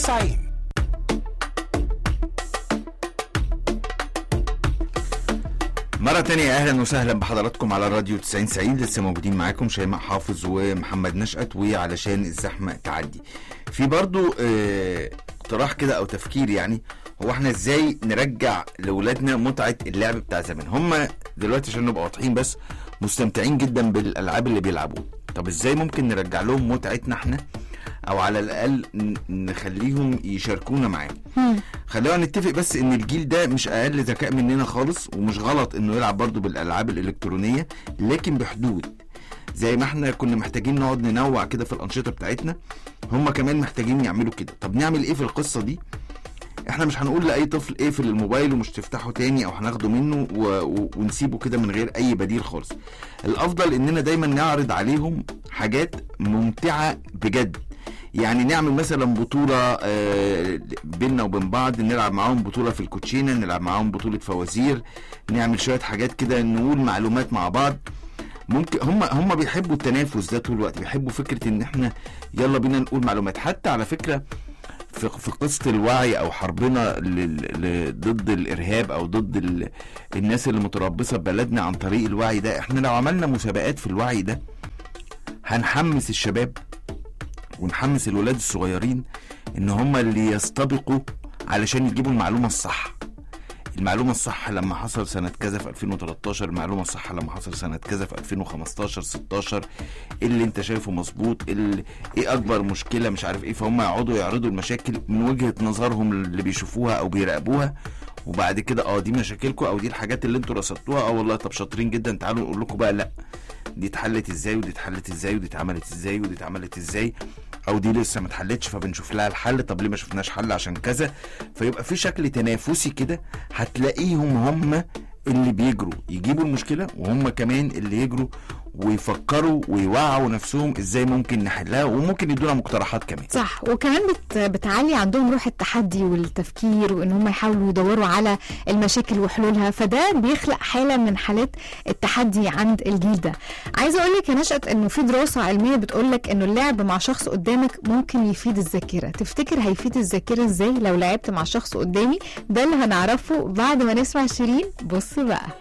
90 مرة تانية أهلا وسهلا بحضراتكم على راديو 90 90 لسه موجودين معاكم شيماء حافظ ومحمد نشأت وعلشان الزحمة تعدي. في برضو آه، اقتراح كده أو تفكير يعني هو احنا ازاي نرجع لأولادنا متعة اللعب بتاع زمان؟ هم دلوقتي عشان نبقى واضحين بس مستمتعين جدا بالألعاب اللي بيلعبوها. طب ازاي ممكن نرجع لهم متعتنا احنا او على الاقل ن- نخليهم يشاركونا معانا خلينا نتفق بس ان الجيل ده مش اقل ذكاء مننا خالص ومش غلط انه يلعب برضه بالالعاب الالكترونيه لكن بحدود زي ما احنا كنا محتاجين نقعد ننوع كده في الانشطه بتاعتنا هم كمان محتاجين يعملوا كده طب نعمل ايه في القصه دي احنا مش هنقول لاي طفل اقفل الموبايل ومش تفتحه تاني او هناخده منه و... و... ونسيبه كده من غير اي بديل خالص الافضل اننا دايما نعرض عليهم حاجات ممتعه بجد يعني نعمل مثلا بطوله آه، بيننا وبين بعض نلعب معاهم بطوله في الكوتشينه نلعب معاهم بطوله فوازير نعمل شويه حاجات كده نقول معلومات مع بعض ممكن هم هم بيحبوا التنافس ده طول الوقت بيحبوا فكره ان احنا يلا بينا نقول معلومات حتى على فكره في في قصه الوعي او حربنا لل- ل- ضد الارهاب او ضد ال... الناس اللي متربصه ببلدنا عن طريق الوعي ده احنا لو عملنا مسابقات في الوعي ده هنحمس الشباب ونحمس الولاد الصغيرين ان هم اللي يستبقوا علشان يجيبوا المعلومه الصح المعلومة الصح لما حصل سنة كذا في 2013 المعلومة الصح لما حصل سنة كذا في 2015 16 إيه اللي انت شايفه مظبوط إيه اللي- ايه اكبر مشكلة مش عارف ايه فهم يقعدوا يعرضوا المشاكل من وجهة نظرهم اللي بيشوفوها او بيراقبوها وبعد كده اه دي مشاكلكم او دي الحاجات اللي انتوا رصدتوها اه والله طب شاطرين جدا تعالوا نقول لكم بقى لا دي اتحلت ازاي ودي اتحلت ازاي ودي اتعملت ازاي ودي اتعملت ازاي او دي لسه ما اتحلتش فبنشوف لها الحل طب ليه ما شفناش حل عشان كذا فيبقى في شكل تنافسي كده هتلاقيهم هم اللي بيجروا يجيبوا المشكله وهم كمان اللي يجروا ويفكروا ويوعوا نفسهم ازاي ممكن نحلها وممكن يدونا مقترحات كمان صح وكمان بت... بتعلي عندهم روح التحدي والتفكير وان هم يحاولوا يدوروا على المشاكل وحلولها فده بيخلق حاله من حالات التحدي عند الجيل ده عايزه اقول لك يا نشأت انه في دراسه علميه بتقول لك انه اللعب مع شخص قدامك ممكن يفيد الذاكره تفتكر هيفيد الذاكره ازاي لو لعبت مع شخص قدامي ده اللي هنعرفه بعد ما نسمع شيرين بص بقى